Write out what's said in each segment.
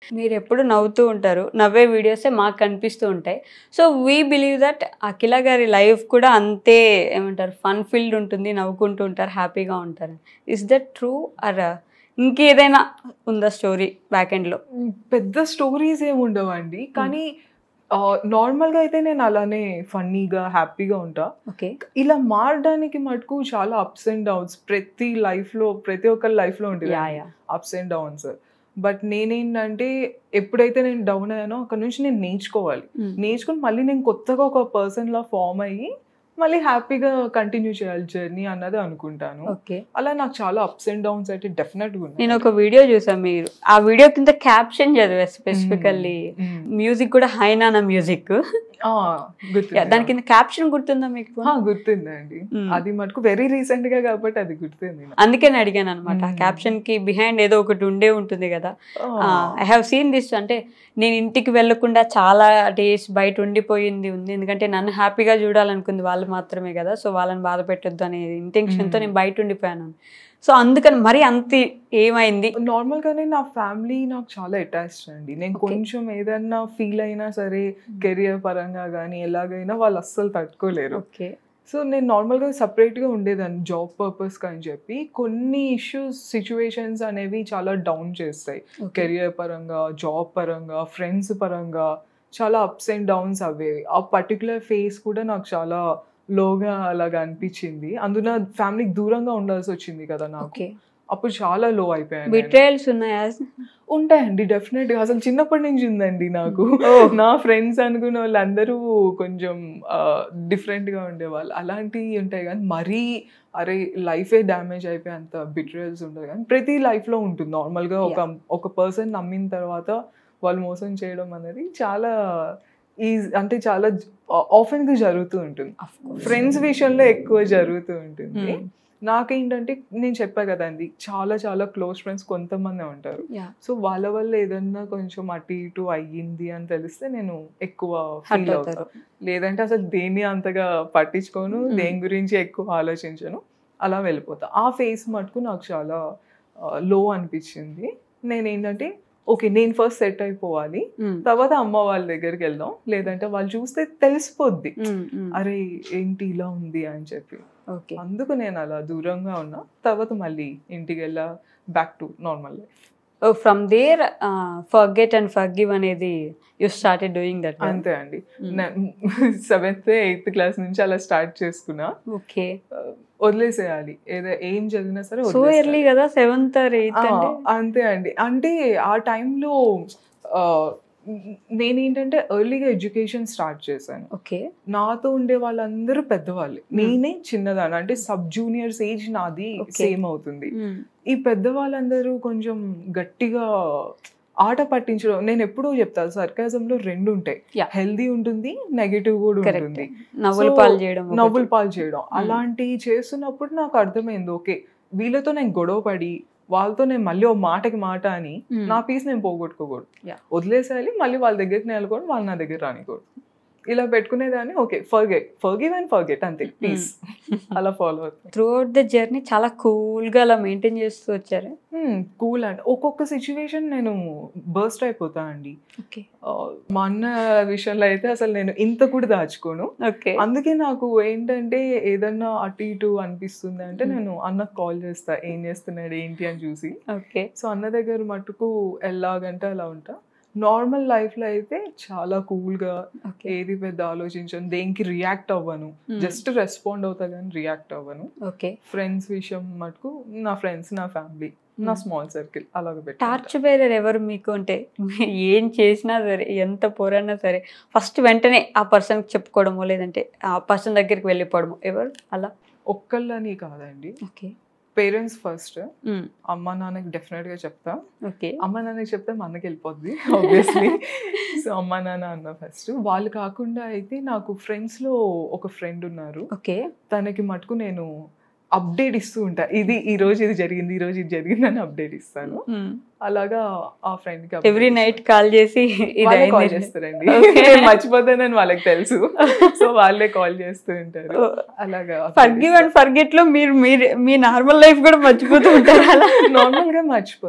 మీరు ఎప్పుడు నవ్వుతూ ఉంటారు నవ్వే వీడియోసే మాకు కనిపిస్తూ ఉంటాయి so we believe that Akhila గారి లైఫ్ కూడా అంతే ఏమంటారు ఫన్ ఫీల్డ్ ఉంటుంది నవ్వుకుంటూ ఉంటారు హ్యాపీగా ఉంటారు ఇస్ దట్ ట్రూ అర్ ఇంకేదైనా ఉందా స్టోరీ బ్యాక్ ఎండ్లో పెద్ద స్టోరీస్ ఏమి ఉండవండి కానీ నార్మల్గా అయితే నేను అలానే ఫన్నీగా హ్యాపీగా ఉంటా ఓకే ఇలా మారడానికి మటుకు చాలా అప్స్ అండ్ డౌన్స్ ప్రతి లైఫ్లో ప్రతి ఒక్కరి లైఫ్లో ఉంటుంది yeah yeah ups and downs but నేనేంటంటే ఎప్పుడైతే నేను డౌన్ అయ్యానో అక్కడ నుంచి నేను నేర్చుకోవాలి నేర్చుకుని మళ్ళీ నేను కొత్తగా ఒక పర్సన్ లా ఫామ్ అయ్యి మళ్ళీ హ్యాపీగా కంటిన్యూ చేయాలి జర్నీ అన్నది అనుకుంటాను ఓకే అలా నాకు చాలా అప్స్ అండ్ డౌన్స్ అయితే డెఫినెట్గా ఉన్నాయి నేను ఒక వీడియో చూసాను మీరు ఆ వీడియో కింద క్యాప్షన్ చదివా స్పెసిఫికల్లీ మ్మ్. మ్యూజిక్ కూడా హైనానా మ్యూజిక్ ఆ, గుర్తుంది. దాని కింద క్యాప్షన్ గుర్తుందా మీకు ఆ, గుర్తుందండి మ్మ్. అది మటుకు వెరీ రీసెంట్ గా కాబట్టి అది గుర్తుంది నాకు. అందుకే నేను అడిగాను అనమాట ఆ మ్మ్. క్యాప్షన్ కి బిహైండ్ ఏదో ఒకటి ఉండే ఉంటుంది కదా ఆ, ఐ హావ్ సీన్ దిస్ అంటే నేను ఇంటికి వెళ్ళకుండా చాలా డేస్ బయట ఉండిపోయింది ఉంది ఎందుకంటే నన్ను హ్యాపీగా చూడాలనుకుంది వాళ్ళు మాత్రమే కదా సో వాళ్ళని బాధ పెట్టొద్దు అనే ఇంటెన్షన్తో మ్మ్. నేను బయట ఉండిపోయాను సో అందుకని మరి అంత ఏమైంది నార్మల్ గానే నా ఫ్యామిలీ నాకు చాలా అటాచ్డ్ అండి నేను Okay. కొంచెం ఏదన్నా ఫీల్ అయినా సరే కెరియర్ పరంగా కానీ ఎలాగైనా వాళ్ళు అస్సలు తట్టుకోలేరు ఓకే సో నేను నార్మల్గా సపరేట్గా ఉండేదాన్ని జాబ్ పర్పస్ అని చెప్పి కొన్ని ఇష్యూస్ సిచ్యువేషన్స్ అనేవి చాలా డౌన్ చేస్తాయి కెరియర్ పరంగా జాబ్ పరంగా ఫ్రెండ్స్ పరంగా చాలా అప్స్ అండ్ డౌన్స్ అవేవి ఆ పర్టికులర్ ఫేస్ కూడా నాకు చాలా లోగా అలాగా అనిపించింది అందున ఫ్యామిలీకి దూరంగా ఉండాల్సి వచ్చింది కదా నాకు ఓకే అప్పుడు చాలా లో అయిపోయాను నేను. బిట్రేయల్స్ ఉన్నాయా ఉంటాయండి డెఫినెట్ గా అసలు చిన్నప్పటి నుంచి ఉందండి నాకు నా ఫ్రెండ్స్ అనుకున్న వాళ్ళందరూ కొంచెం డిఫరెంట్ గా ఉండేవాళ్ళు అలాంటివి ఉంటాయి కానీ మరీ అరే లైఫే డ్యామేజ్ అయిపోయి అంత బిట్రియల్స్ ఉండదు కానీ ప్రతి లైఫ్ లో ఉంటుంది నార్మల్ గా ఒక ఒక పర్సన్ నమ్మిన తర్వాత వాళ్ళు మోసం చేయడం అనేది చాలా ఈజీ అంటే చాలా ఆఫెన్ గా జరుగుతూ ఉంటుంది ఫ్రెండ్స్ విషయంలో ఎక్కువ జరుగుతూ ఉంటుంది నాకేంటంటే నేను చెప్పా కదండి చాలా చాలా క్లోజ్ ఫ్రెండ్స్ కొంతమంది ఉంటారు యా సో వాళ్ళ వల్ల ఏదన్నా కొంచెం అటు ఇటు అయ్యింది అని తెలిస్తే నేను ఎక్కువ హర్ట్ ఫీల్ అవుతారు అవుతాను లేదంటే అసలు దేన్ని అంతగా పట్టించుకోను Hmm. దేని గురించి ఎక్కువ ఆలోచించను అలా వెళ్ళిపోతా ఆ ఫేస్ మటుకు నాకు చాలా లో అనిపించింది నేను ఏంటంటే ఓకే నేను ఫస్ట్ సెట్ అయిపోవాలి తర్వాత అమ్మ వాళ్ళ దగ్గరికి వెళ్దాం లేదంటే వాళ్ళు చూస్తే తెలిసిపోద్ది అరే ఏంటి ఇలా ఉంది అని చెప్పి ఓకే అందుకు నేను అలా దూరంగా ఉన్నా తర్వాత మళ్ళీ ఇంటికి వెళ్ళా back to normal life from there forget and forgive అనేది యూ స్టార్టెడ్ డూయింగ్ దట్ అంతే అండి సెవెంత్ ఎయిత్ క్లాస్ నుంచి అలా స్టార్ట్ చేసుకున్నా ఓకే ఆ, వదిలేసేయాలి ఏదో ఏం చదివినా సరే సో వదిలేసేయాలి. ఎర్లీ కదా సెవెంత్ ఆర్ ఎయిత్ ఆ, అంటే అంతే అండి అంటే ఆ టైంలో నేనేంటంటే ఎర్లీగా ఎడ్యుకేషన్ స్టార్ట్ చేశాను ఓకే నాతో ఉండే వాళ్ళందరూ పెద్దవాళ్ళు నేనే చిన్నదాన్ని అంటే సబ్ జూనియర్స్ ఏజ్ నాది Okay. సేమ్ అవుతుంది ఈ పెద్దవాళ్ళందరూ కొంచెం గట్టిగా ఆట పట్టించడం నేను ఎప్పుడూ చెప్తాను సర్కాజంలో రెండు ఉంటాయి Yeah. హెల్దీ ఉంటుంది నెగటివ్ కూడా కరెక్ట్ ఉంటుంది నవ్వులు So, పాలు చేయడం ఒకటి. నవ్వులు పాలు చేయడం అలాంటివి చేస్తున్నప్పుడు నాకు అర్థమైంది ఓకే వీళ్ళతో నేను గొడవ పడి వాళ్ళతో నేను మళ్ళీ ఓ మాటకి మాట అని Hmm. నా పీస్ నేను పోగొట్టుకోకూడదు Yeah. వదిలేసేయాలి మళ్ళీ వాళ్ళ దగ్గరికి నెలకొని వాళ్ళు నా దగ్గర రానికూడదు ఇలా పెట్టుకునేదాన్ని okay forget forgive and forget అంతే పీస్ అలా ఫాలో అవుతుంది త్రూ అవుట్ ద జర్నీ చాలా కూల్ గా అలా మెయింటైన్ చేస్తూ వచ్చారు కూల్ అండ్ ఒక్కొక్క సిచ్యువేషన్ నేను బర్స్ట్ అయిపోతా అండి ఓకే ఆ, మా అన్న విషయంలో అయితే అసలు నేను ఇంత కూడా దాచుకోను ఓకే అందుకే నాకు ఏంటంటే ఏదన్నా అటు ఇటు అనిపిస్తుంది అంటే Hmm. నేను అన్నకు కాల్ చేస్తా ఏం చేస్తున్నాడు ఏంటి అని చూసి ఓకే సో అన్న దగ్గర మటుకు ఎలాగంటే అలా ఉంటా నార్మల్ లైఫ్లో అయితే చాలా కూల్గా ఓకే ఏది పెద్ద ఆలోచించను దేనికి రియాక్ట్ అవ్వను జస్ట్ రెస్పాండ్ అవుతా కానీ రియాక్ట్ అవ్వను ఓకే ఫ్రెండ్స్ విషయం మటుకు నా ఫ్రెండ్స్ నా ఫ్యామిలీ నా స్మాల్ సర్కిల్ అలాగ పెట్టి టార్చ్ బేరర్ ఎవరు మీకు అంటే ఏం చేసినా సరే ఎంత పోరన్నా సరే ఫస్ట్ వెంటనే ఆ పర్సన్ చెప్పుకోవడమో లేదంటే ఆ పర్సన్ దగ్గరికి వెళ్ళిపోవడమో ఎవరు అలా ఒక్కళ్ళని కాదండి ఓకే పేరెంట్స్ ఫస్ట్ అమ్మ నాన్నకి డెఫినెట్ గా చెప్తా ఓకే అమ్మ నాన్నకి చెప్తే మనకి వెళ్ళిపోద్ది ఆబ్వియస్లీ సో అమ్మ నాన్న అన్న ఫస్ట్ వాళ్ళు కాకుండా అయితే నాకు ఫ్రెండ్స్ లో ఒక ఫ్రెండ్ ఉన్నారు ఓకే తనకి మటుకు నేను అప్డేట్ ఇస్తూ ఉంటా ఇది ఈ రోజు ఇది జరిగింది ఈ రోజు ఇది జరిగింది అని అప్డేట్ ఇస్తాను అలాగా ఆ ఫ్రెండ్ కి update ఎవ్రీ ఇస్తాను. నైట్ కాల్ చేసి ఇది వాళ్ళే కాల్ అయింది. చేస్తారండి Okay. మర్చిపోతానని వాళ్ళకి తెలుసు సో వాళ్ళే కాల్ చేస్తూ ఉంటారు అలాగా ఫర్గివ్ అండ్ ఫర్గెట్ లో మీరు మీరు మీ నార్మల్ లైఫ్ కూడా మర్చిపోతూ ఉంటారు అలా నార్మల్ గా మర్చిపోతానండి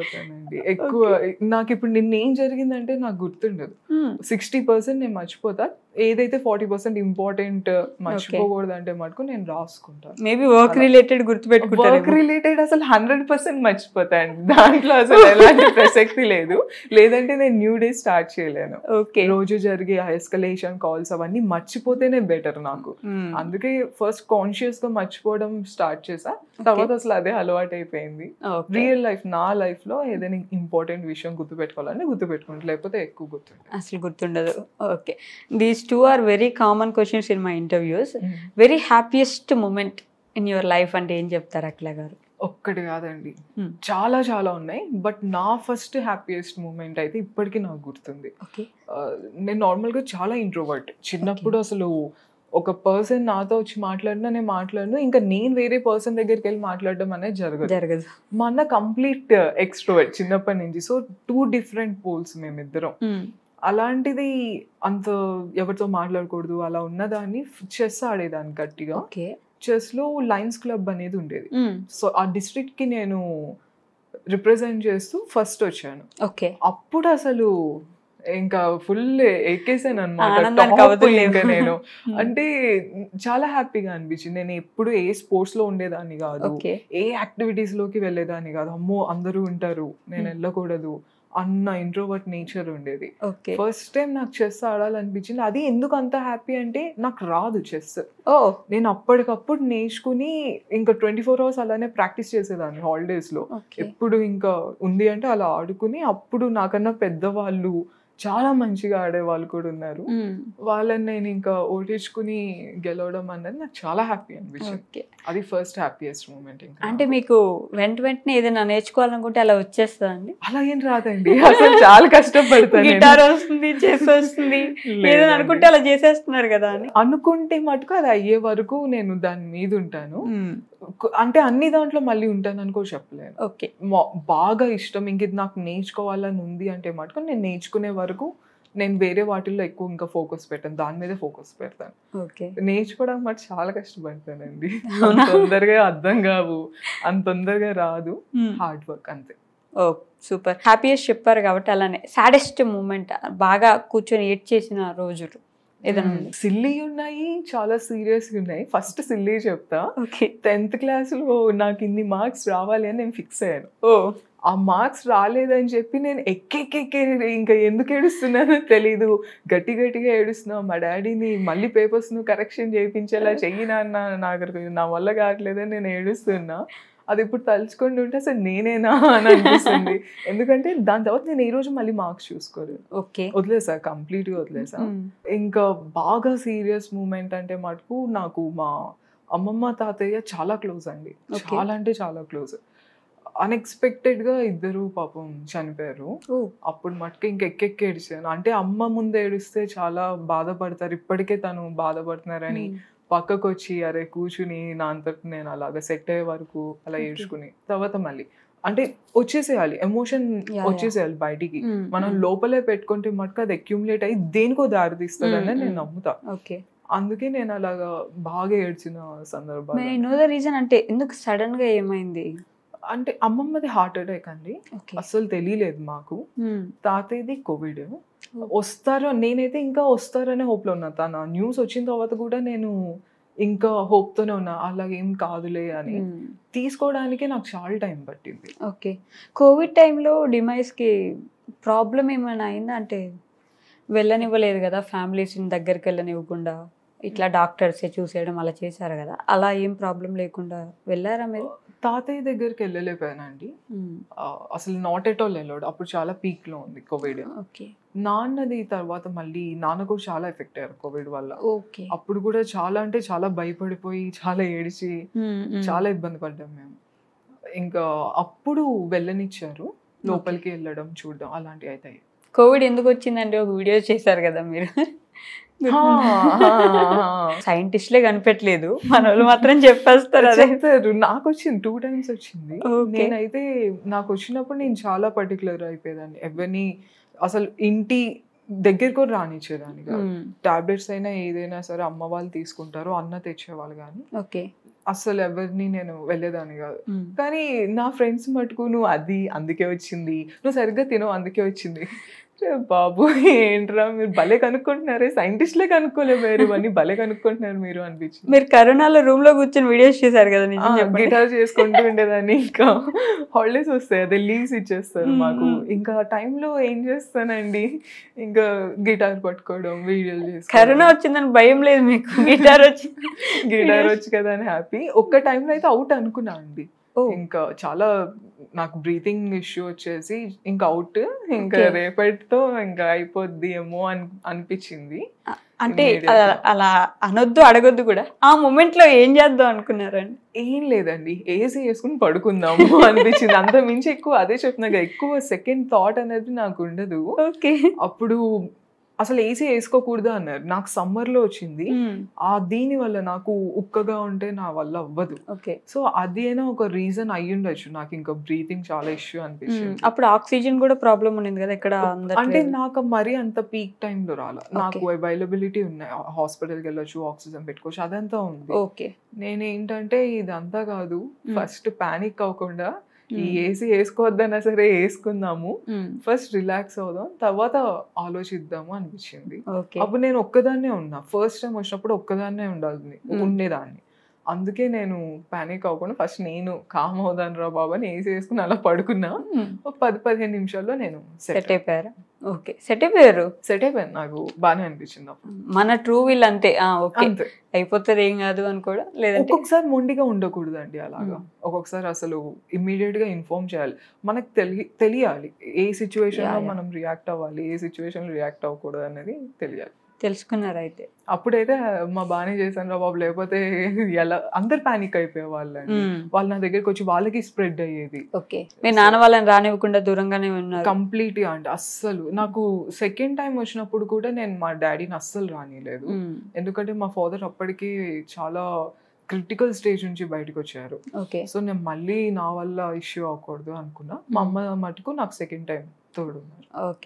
అండి ఎక్కువ నాకు ఇప్పుడు నిన్న ఏం జరిగిందంటే నాకు గుర్తుండదు సిక్స్టీ పర్సెంట్ నేను మర్చిపోతా ఏదైతే ఫార్టీ పర్సెంట్ ఇంపార్టెంట్ మర్చిపోకూడదు అంటే మటుకు నేను రాసుకుంటాను మేబీ వర్క్ రిలేటెడ్ వర్క్ గుర్తుపెట్టుకుంటారు రిలేటెడ్ అసలు హండ్రెడ్ పర్సెంట్ మర్చిపోతా అండి దాంట్లో అసలు ఎలాంటి ప్రసక్తి లేదు లేదంటే నేను న్యూ డే స్టార్ట్ చేయలేను ఓకే రోజు జరిగే ఎస్కలేషన్ కాల్స్ అవన్నీ మర్చిపోతేనే బెటర్ నాకు అందుకే ఫస్ట్ కాన్షియస్ గా మర్చిపోవడం స్టార్ట్ చేసా తర్వాత అసలు అదే అలవాటు అయిపోయింది రియల్ లైఫ్ నా లైఫ్ లో ఏదైనా ఇంపార్టెంట్ విషయం గుర్తుపెట్టుకోవాలంటే గుర్తుపెట్టుకుంటా లేకపోతే ఎక్కువ గుర్తుంటుంది అసలు గుర్తుండదు okay these two are very common questions in my interviews very happiest moment in your life అంటే ఏం చెప్తారు అట్లా గారు ఒక్కటి కాదండి Hmm. చాలా చాలా ఉన్నాయి బట్ నా ఫస్ట్ హ్యాపీయెస్ట్ మూమెంట్ అయితే ఇప్పటికీ నాకు గుర్తుంది ఓకే ఆ, నేను నార్మల్గా చాలా ఇంట్రోవర్ట్ చిన్నప్పుడు అసలు ఒక పర్సన్ నాతో వచ్చి మాట్లాడినా నేను మాట్లాడను ఇంకా నేను వేరే పర్సన్ దగ్గరికి వెళ్ళి మాట్లాడడం అనేది జరగదు జరగదు మా అన్న కంప్లీట్ ఎక్స్ట్రోవర్ట్ చిన్నప్పటి నుంచి సో టూ డిఫరెంట్ పోల్స్ మేమిద్దరం అలాంటిది అంత ఎవరితో మాట్లాడకూడదు అలా ఉన్నదాన్ని చెస్ ఆడేదాన్ని గట్టిగా ఓకే చెస్ లో లయన్స్ క్లబ్ అనేది ఉండేది సో ఆ డిస్ట్రిక్ట్ కి నేను రిప్రజెంట్ చేస్తూ ఫస్ట్ వచ్చాను ఓకే అప్పుడు అసలు ఇంకా ఫుల్ ఎక్కేసాను ఆనందానికి అనమాట అవధులు లేవు. ఇంకా నేను అంటే చాలా హ్యాపీగా అనిపించింది నేను ఎప్పుడు ఏ స్పోర్ట్స్ లో ఉండేదాన్ని కాదు ఓకే ఏ యాక్టివిటీస్ లోకి వెళ్ళేదాన్ని కాదు అమ్మో అందరూ ఉంటారు నేను Hmm. వెళ్ళకూడదు అన్న ఇంట్రోవర్ట్ నేచర్ ఉండేది ఓకే ఫస్ట్ టైం నాకు చెస్ ఆడాలనిపించింది అది ఎందుకు అంత హ్యాపీ అంటే నాకు రాదు చెస్ ఓ నేను అప్పటికప్పుడు నేర్చుకుని ఇంకా ట్వంటీ ఫోర్ అవర్స్ అలానే ప్రాక్టీస్ చేసేదాన్ని హాలిడేస్ లో ఓకే ఎప్పుడు ఇంకా ఉంది అంటే అలా ఆడుకుని అప్పుడు నాకన్నా పెద్దవాళ్ళు చాలా మంచిగా ఆడే వాళ్ళు కూడా ఉన్నారు వాళ్ళని నేను ఇంకా ఓడించుకుని గెలవడం అన్నది నాకు చాలా హ్యాపీ అనిపించింది ఓకే అది ఫస్ట్ హ్యాపీయెస్ట్ మూమెంట్ ఇంకా అంటే మీకు వెంట వెంటనే ఏదైనా నేర్చుకోవాలనుకుంటే అలా వచ్చేస్తుందా అండి అలా ఏం రాదండి అసలు చాలా కష్టపడతాను నేను. గిటార్ వస్తుంది చెస్ వస్తుంది ఏదైనా లేదండి. అనుకుంటే అలా చేసేస్తున్నారు కదా అని అనుకుంటే మటుకు అది అయ్యే వరకు నేను దాని మీద ఉంటాను కు- అంటే అన్ని దాంట్లో మళ్ళీ ఉంటాను అని కూడా చెప్పలేను ఓకే మా- బాగా ఇష్టం ఇంక ఇది నాకు నేర్చుకోవాలని ఉంది అంటే మటుకు నేను నేర్చుకునే వరకు నేను వేరే వాటిల్లో ఎక్కువ ఇంకా ఫోకస్ పెట్టాను దాని మీదే ఫోకస్ పెడతాను ఓకే నేర్చుకోవడం మాట చాలా కష్టపడతానండి అవునా? అంత తొందరగా అర్థం కావు అంత తొందరగా రాదు హార్డ్ వర్క్ అంతే ఓ సూపర్ హ్యాపీయెస్ట్ చెప్పారు కాబట్టి అలానే సాడెస్ట్ మూమెంట్ బాగా కూర్చొని ఏడ్ చేసిన రోజులు ఏదైనా ఉంది సిల్లీ ఉన్నాయి చాలా సీరియస్ ఉన్నాయి ఫస్ట్ సిల్లీ చెప్తా ఓకే టెన్త్ క్లాస్లో నాకు ఇన్ని మార్క్స్ రావాలి అని నేను ఫిక్స్ అయ్యాను ఓ ఆ మార్క్స్ రాలేదని చెప్పి నేను ఎక్కెక్కెక్కే ఇంకా ఎందుకు ఏడుస్తున్నానో తెలీదు గట్టి గట్టిగా ఏడుస్తున్నా మా డాడీని మళ్ళీ పేపర్స్ ను కరెక్షన్ చేయించేలా చెయ్యి నాన్న నాకు నా వల్ల కావట్లేదని నేను ఏడుస్తున్నా అది ఇప్పుడు తలుచుకొని ఉంటే అసలు నేనేనా అని అనిపిస్తుంది ఎందుకంటే దాని తర్వాత నేను ఈ రోజు మళ్ళీ మార్క్స్ చూసుకోలేదు ఓకే వదిలేసా కంప్లీట్ గా వదిలేసా ఇంకా బాగా సీరియస్ మూమెంట్ అంటే మటుకు నాకు మా అమ్మమ్మ తాతయ్య చాలా క్లోజ్ అండి Okay. చాలా అంటే చాలా క్లోజ్ అన్ఎక్స్పెక్టెడ్ గా ఇద్దరు పాపం చనిపోయారు ఓ అప్పుడు మటుకు ఇంక ఎక్కెక్కి ఏడిచాను అంటే అమ్మ ముందు ఏడిస్తే చాలా బాధపడతారు ఇప్పటికే తను బాధపడుతున్నారని పక్కకు వచ్చి అరే కూర్చుని నా అంతటి నేను అలాగా సెట్ అయ్యే వరకు అలా Okay. ఏడ్చుకుని తర్వాత మళ్ళీ అంటే వచ్చేసేయాలి ఎమోషన్ yeah. వచ్చేసేయాలి బయటికి Mm, మనం mm. లోపలే పెట్టుకుంటే మటుకు అది అక్యుములేట్ అయ్యి దేనికో దారి తీస్తుందని Mm, నేను mm. నమ్ముతా ఓకే అందుకే నేను అలాగా బాగా ఏడ్చిన సందర్భాలు మే నో ద రీజన్ అంటే ఎందుకు సడన్ గా ఏమైంది అంటే అమ్మమ్మది హార్ట్ అటాక్ అండి ఓకే అస్సలు తెలియలేదు మాకు తాతయ్యది కోవిడ్ వస్తారు నేనైతే ఇంకా వస్తారనే hope లో ఉన్నా తన న్యూస్ వచ్చిన తర్వాత కూడా నేను ఇంకా hope తోనే ఉన్నా అలాగేం కాదులే అని తీసుకోవడానికి నాకు చాలా టైం పట్టింది ఓకే కోవిడ్ టైంలో డిమైస్కి ప్రాబ్లం ఏమైనా అయిందా అంటే వెళ్ళనివ్వలేదు కదా ఫ్యామిలీస్ని దగ్గరికి వెళ్ళనివ్వకుండా ఇట్లా డాక్టర్సే చూసేయడం అలా చేశారు కదా అలా ఏం ప్రాబ్లం లేకుండా వెళ్ళారా మీరు తాతయ్య దగ్గరికి వెళ్ళలేకపోయానండి ఆ, అసలు నాట్ ఎట్ ఆల్ వెళ్ళాడు అప్పుడు చాలా పీక్ లో ఉంది కోవిడ్ ఓకే నాన్నది తర్వాత మళ్ళీ నాన్న కూడా చాలా ఎఫెక్ట్ అయ్యారు కోవిడ్ వల్ల ఓకే అప్పుడు కూడా చాలా అంటే చాలా భయపడిపోయి చాలా ఏడిచి చాలా ఇబ్బంది పడ్డాం మేము ఇంకా అప్పుడు వెళ్ళనిచ్చారు లోపలికి వెళ్ళడం చూడడం అలాంటివి అవుతాయి కోవిడ్ ఎందుకు వచ్చిందంటే ఒక వీడియో చేశారు కదా మీరు సైంటిస్ట్లే కనిపెట్టలేదు మన వాళ్ళు మాత్రం చెప్పేస్తారు అదే చెప్తారు నాకు వచ్చింది టూ టైమ్స్ వచ్చింది Okay. నేనైతే నాకు వచ్చినప్పుడు నేను చాలా పర్టికులర్ అయిపోయేదాన్ని ఎవరిని అసలు ఇంటి దగ్గర కూడా రానిచ్చేదాన్ని కాదు టాబ్లెట్స్ అయినా ఏదైనా సరే అమ్మ వాళ్ళు తీసుకుంటారు అన్న తెచ్చేవాళ్ళు కానీ ఓకే అస్సలు ఎవరిని నేను వెళ్ళేదాన్ని కాదు కానీ నా ఫ్రెండ్స్ మటుకు నువ్వు అది అందుకే వచ్చింది నువ్వు సరిగ్గా తినవు అందుకే వచ్చింది రే బాబు ఏంట్రా మీరు భలే కనుక్కుంటున్నారే సైంటిస్ట్లే కనుక్కోలేరు ఇవన్నీ భలే కనుక్కుంటున్నారు మీరు అనిపించింది మీరు కరోనాలో రూమ్ లో కూర్చొని వీడియోస్ చేశారు కదా నిజం చెప్పండి గిటార్ చేసుకుంటూ ఉండేదాన్ని ఇంకా హాలిడేస్ వస్తాయి అదే లీవ్స్ ఇచ్చేస్తారు మ్మ్. మాకు ఇంకా టైంలో ఏం చేస్తానండి ఇంకా గిటార్ పట్టుకోవడం వీడియోలు చేసుకోవడం కరోనా వచ్చిందని భయం లేదు మీకు గిటార్ వచ్చి గిటార్ వచ్చి కదా అని హ్యాపీ ఒక్క టైంలో అయితే అవుట్ అనుకున్నా అండి ఓ. ఇంకా చాలా నాకు బ్రీతింగ్ ఇష్యూ వచ్చేసి ఇంకా అవుట్ ఇంకా Okay. రేపటితో ఇంకా అయిపోద్ది ఏమో అని అనిపించింది అంటే Immediate అలా- గా. అలా అనొద్దు అడగొద్దు కూడా ఆ మూమెంట్ లో ఏం చేద్దాం అనుకున్నారండి ఏం లేదండి ఏసీ వేసుకుని పడుకుందాము అనిపించింది అంత మించి ఎక్కువ అదే చెప్తున్నా ఎక్కువ సెకండ్ థాట్ అనేది నాకు ఉండదు ఓకే అప్పుడు అసలు ఏసీ వేసుకోకూడదు అన్నారు నాకు సమ్మర్ లో వచ్చింది ఆ దీని వల్ల నాకు ఉక్కగా ఉంటే నా వల్ల అవ్వదు ఓకే సో అది అయినా ఒక రీజన్ అయ్యి ఉండొచ్చు నాకు ఇంకా బ్రీతింగ్ చాలా ఇష్యూ అనిపించింది అప్పుడు ఆక్సిజన్ కూడా ప్రాబ్లం ఉండింది కదా ఇక్కడ అంటే అందట్లేదు. నాకు మరీ అంత పీక్ టైంలో రాల నాకు అవైలబిలిటీ ఉన్నాయి హాస్పిటల్కి వెళ్ళొచ్చు ఆక్సిజన్ పెట్టుకోవచ్చు అదంతా ఉంది ఓకే నేను ఏంటంటే ఇదంతా కాదు Hmm. ఫస్ట్ పానిక్ అవ్వకుండా ఈ Hmm. ఏసీ వేసుకోవద్దన్నా సరే వేసుకుందాము మ్మ్. ఫస్ట్ రిలాక్స్ అవుదాం తర్వాత ఆలోచిద్దాము అనిపించింది ఓకే అప్పుడు నేను ఒక్కదాన్నే ఉన్నా ఫస్ట్ టైం వచ్చినప్పుడు ఒక్కదాన్నే ఉండాలి Hmm. ఉండేదాన్ని అందుకే నేను పానిక్ అవ్వకుండా ఫస్ట్ నేను కామ్ అవుదాను రా బాబా అని ఏసీ వేసుకుని అలా పడుకున్నా మ్మ్. ఒక పది పదిహేను నిమిషాల్లో నేను సెట్ సెట్ అయిపోయారు ఓకే సెట్ అయిపోయారు సెట్ అయిపోయాను నాకు బాగానే అనిపించింది అప్పుడు మన ట్రూ విల్ అంతే ఆ ఓకే అంతే అయిపోతుంది ఏం కాదు అనుకోవడం లేదంటే ఒక్కొక్కసారి మొండిగా ఉండకూడదు అండి అలాగా Hmm. ఒక్కొక్కసారి అసలు ఇమ్మీడియట్ గా ఇన్ఫార్మ్ చేయాలి మనకు తెలియ తెలియాలి ఏ సిచ్యువేషన్ లో Yeah, yeah. మనం రియాక్ట్ అవ్వాలి ఏ సిచ్యువేషన్ లో రియాక్ట్ అవ్వకూడదు అనేది తెలియాలి తెలుసుకున్నారు అయితే అప్పుడైతే మా బాగానే చేశాను రా బాబు లేకపోతే ఎలా అందరు పానిక్ అయిపోయే వాళ్ళండి మ్మ్. వాళ్ళు నా దగ్గరికి వచ్చి వాళ్ళకి స్ప్రెడ్ అయ్యేది ఓకే మీ నాన్న వాళ్ళని రానివ్వకుండా దూరంగానే ఉన్నారు కంప్లీట్ గా అంటే అస్సలు నాకు సెకండ్ టైం వచ్చినప్పుడు కూడా నేను మా డాడీని అస్సలు రానిలేదు మ్మ్. ఎందుకంటే మా ఫాదర్ అప్పటికి చాలా క్రిటికల్ స్టేజ్ నుంచి బయటకు వచ్చారు ఓకే సో నేను మళ్ళీ నా వల్ల ఇష్యూ అవ్వకూడదు అనుకున్నా మా అమ్మ మటుకు నాకు సెకండ్ టైం తోడున్నారు ఓకే